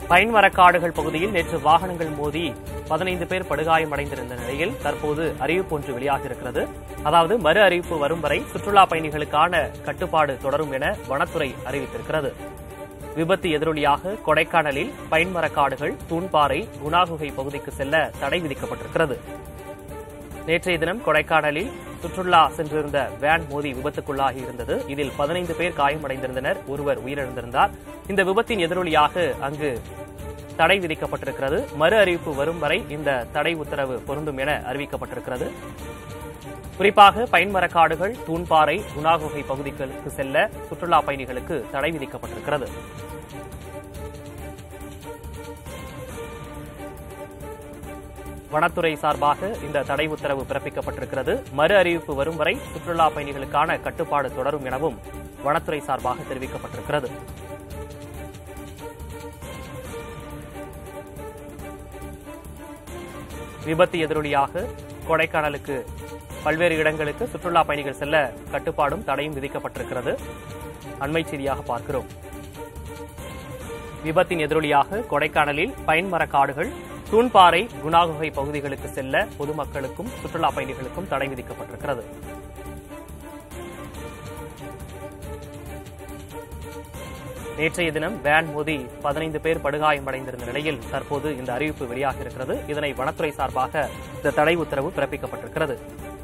பைன்மரக்காடுகள் பகுதியில் நேற்று வாகனங்கள் மோதி பதினைந்து பேர் படுகாயமடைந்திருந்த நிலையில் தற்போது அறிவிப்பு ஒன்று வெளியாகியிருக்கிறது அதாவது மறு அறிவிப்பு வரும் வரை சுற்றுலா பயணிகளுக்கான கட்டுப்பாடு தொடரும் என வனத்துறை அறிவித்திருக்கிறது விபத்து எதிரொலியாக கொடைக்கானலில் பைன்மரக்காடுகள் தூண்பாறை குணாகுகை பகுதிக்கு செல்ல தடை விதிக்கப்பட்டிருக்கிறது நேற்றைய தினம் கொடைக்கானலில் சுற்றுலா சென்றிருந்த வேன் மோதி விபத்துக்குள்ளாகி இருந்தது இதில் பதினைந்து பேர் காயமடைந்திருந்தனர் ஒருவர் உயிரிழந்திருந்தார் இந்த விபத்தின் எதிரொலியாக அங்கு தடை விதிக்கப்பட்டிருக்கிறது மறு அறிவிப்பு வரும் வரை இந்த தடை உத்தரவு பொருந்தும் என அறிவிக்கப்பட்டிருக்கிறது குறிப்பாக பைன்மரக்காடுகள் தூண்பாறை குணாகுகை பகுதிகளுக்கு செல்ல சுற்றுலா பயணிகளுக்கு தடை விதிக்கப்பட்டிருக்கிறது வனத்துறை சார்பாக இந்த தடை உத்தரவு பிறப்பிக்கப்பட்டிருக்கிறது மறு அறிவிப்பு வரும் வரை சுற்றுலா பயணிகளுக்கான கட்டுப்பாடு தொடரும் எனவும் வனத்துறை சார்பாக தெரிவிக்கப்பட்டிருக்கிறது விபத்து எதிரொலியாக கொடைக்கானலுக்கு பல்வேறு இடங்களுக்கு சுற்றுலா பயணிகள் செல்ல கட்டுப்பாடும் தடையும் விதிக்கப்பட்டிருக்கிறது அண்மை செய்தியாக பார்க்கிறோம் விபத்தின் எதிரொலியாக கொடைக்கானலில் பைன்மரக்காடுகள் தூண்பாறை குணாகுகை பகுதிகளுக்கு செல்ல பொதுமக்களுக்கும் சுற்றுலா பயணிகளுக்கும் தடை விதிக்கப்பட்டிருக்கிறது நேற்றைய தினம் வேன் மோதி பதினைந்து பேர் படுகாயமடைந்திருந்த நிலையில் தற்போது இந்த அறிவிப்பு வெளியாகியிருக்கிறது இதனை வனத்துறை சார்பாக இந்த தடை உத்தரவு பிறப்பிக்கப்பட்டிருக்கிறது